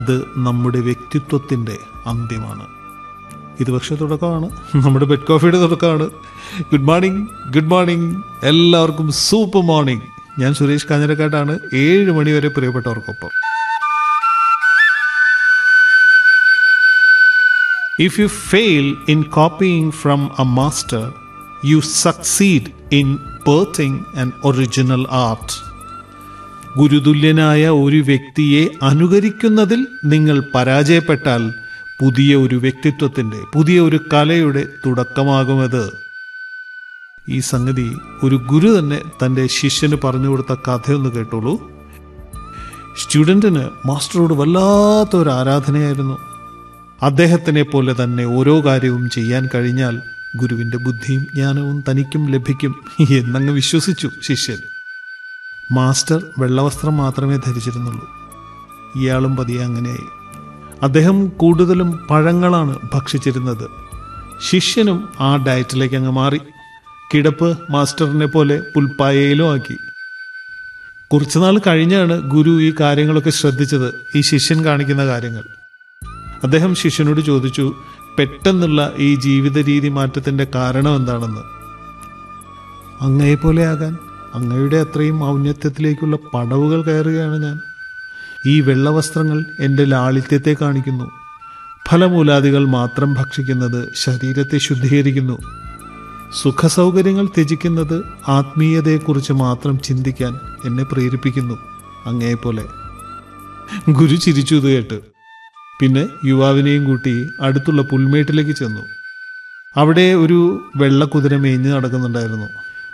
അത് നമ്മുടെ വ്യക്തിത്വത്തിൻ്റെ അന്ത്യമാണ് ഇത് പക്ഷേ തുടക്കമാണ് നമ്മുടെ ബെഡ് കോഫിയുടെ തുടക്കമാണ് ഗുഡ് മോർണിംഗ് ഗുഡ് മോർണിംഗ് എല്ലാവർക്കും സൂപ്പർ മോർണിംഗ് ഞാൻ സുരേഷ് കാഞ്ഞിരക്കാട്ടാണ് ഏഴ് മണി വരെ പ്രിയപ്പെട്ടവർക്കൊപ്പം If you fail in copying from a master, you succeed in birthing an original art. ഗുരുതുല്യനായ ഒരു വ്യക്തിയെ അനുകരിക്കുന്നതിൽ നിങ്ങൾ പരാജയപ്പെട്ടാൽ പുതിയ ഒരു വ്യക്തിത്വത്തിൻ്റെ പുതിയ ഒരു കലയുടെ തുടക്കമാകുമത് ഈ സംഗതി ഒരു ഗുരു തന്നെ തൻ്റെ ശിഷ്യന് പറഞ്ഞു കൊടുത്ത കഥയൊന്ന് കേട്ടോളൂ സ്റ്റുഡൻറ്റിന് മാസ്റ്ററോട് വല്ലാത്ത ഒരു ആരാധനയായിരുന്നു അദ്ദേഹത്തിനെ പോലെ തന്നെ ഓരോ കാര്യവും ചെയ്യാൻ കഴിഞ്ഞാൽ ഗുരുവിൻ്റെ ബുദ്ധിയും ജ്ഞാനവും തനിക്കും ലഭിക്കും എന്നങ്ങ് വിശ്വസിച്ചു ശിഷ്യൻ മാസ്റ്റർ വെള്ളവസ്ത്രം മാത്രമേ ധരിച്ചിരുന്നുള്ളൂ ഇയാളും പതിയെ അങ്ങനെയായി അദ്ദേഹം കൂടുതലും പഴങ്ങളാണ് ഭക്ഷിച്ചിരുന്നത് ശിഷ്യനും ആ ഡയറ്റിലേക്ക് അങ്ങ് മാറി കിടപ്പ് മാസ്റ്ററിനെ പോലെ പുൽപ്പായയിലും ആക്കി കുറച്ചുനാൾ കഴിഞ്ഞാണ് ഗുരു ഈ കാര്യങ്ങളൊക്കെ ശ്രദ്ധിച്ചത് ഈ ശിഷ്യൻ കാണിക്കുന്ന കാര്യങ്ങൾ അദ്ദേഹം ശിഷ്യനോട് ചോദിച്ചു പെട്ടെന്നുള്ള ഈ ജീവിത രീതി മാറ്റത്തിന്റെ കാരണം എന്താണെന്ന് അങ്ങയെ പോലെ ആകാൻ അങ്ങയുടെ അത്രയും ഔന്നത്യത്തിലേക്കുള്ള പടവുകൾ കയറുകയാണ് ഞാൻ ഈ വെള്ളവസ്ത്രങ്ങൾ എൻ്റെ ലാളിത്യത്തെ കാണിക്കുന്നു ഫലമൂലാദികൾ മാത്രം ഭക്ഷിക്കുന്നത് ശരീരത്തെ ശുദ്ധീകരിക്കുന്നു സുഖസൗകര്യങ്ങൾ ത്യജിക്കുന്നത് ആത്മീയതയെക്കുറിച്ച് മാത്രം ചിന്തിക്കാൻ എന്നെ പ്രേരിപ്പിക്കുന്നു അങ്ങയെപ്പോലെ ഗുരു ചിരിച്ചു ഇത് കേട്ട് പിന്നെ യുവാവിനെയും കൂട്ടി അടുത്തുള്ള പുൽമേട്ടിലേക്ക് ചെന്നു അവിടെ ഒരു വെള്ള കുതിര മേഞ്ഞ് നടക്കുന്നുണ്ടായിരുന്നു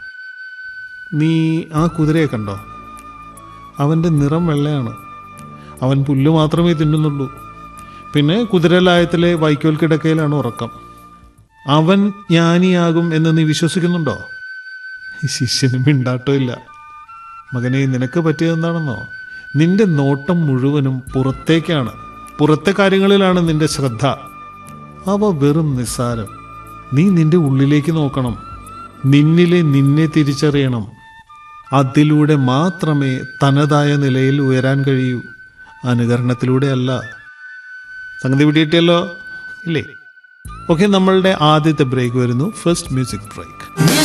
നീ ആ കുതിരയെ കണ്ടോ അവൻ്റെ നിറം വെള്ളയാണ് അവൻ പുല്ല് മാത്രമേ തിന്നുന്നുള്ളൂ പിന്നെ കുതിരലായത്തിലെ വൈക്കോൽ കിടക്കയിലാണ് ഉറക്കം അവൻ ജ്ഞാനിയാകും എന്ന് നീ വിശ്വസിക്കുന്നുണ്ടോ ശിഷ്യന് മിണ്ടാട്ടമില്ല മകനെ നിനക്ക് പറ്റിയതെന്താണെന്നോ നിന്റെ നോട്ടം മുഴുവനും പുറത്തേക്കാണ് പുറത്തെ കാര്യങ്ങളിലാണ് നിന്റെ ശ്രദ്ധ അവ വെറും നിസ്സാരം നീ നിന്റെ ഉള്ളിലേക്ക് നോക്കണം നിന്നിലെ നിന്നെ തിരിച്ചറിയണം അതിലൂടെ മാത്രമേ തനതായ നിലയിൽ ഉയരാൻ കഴിയൂ അനുകരണത്തിലൂടെ അല്ല സംഗതി പിടിയിട്ടല്ലോ ഇല്ലേ ഓക്കെ നമ്മളുടെ ആദ്യത്തെ ബ്രേക്ക് വരുന്നു ഫസ്റ്റ് മ്യൂസിക് ബ്രേക്ക്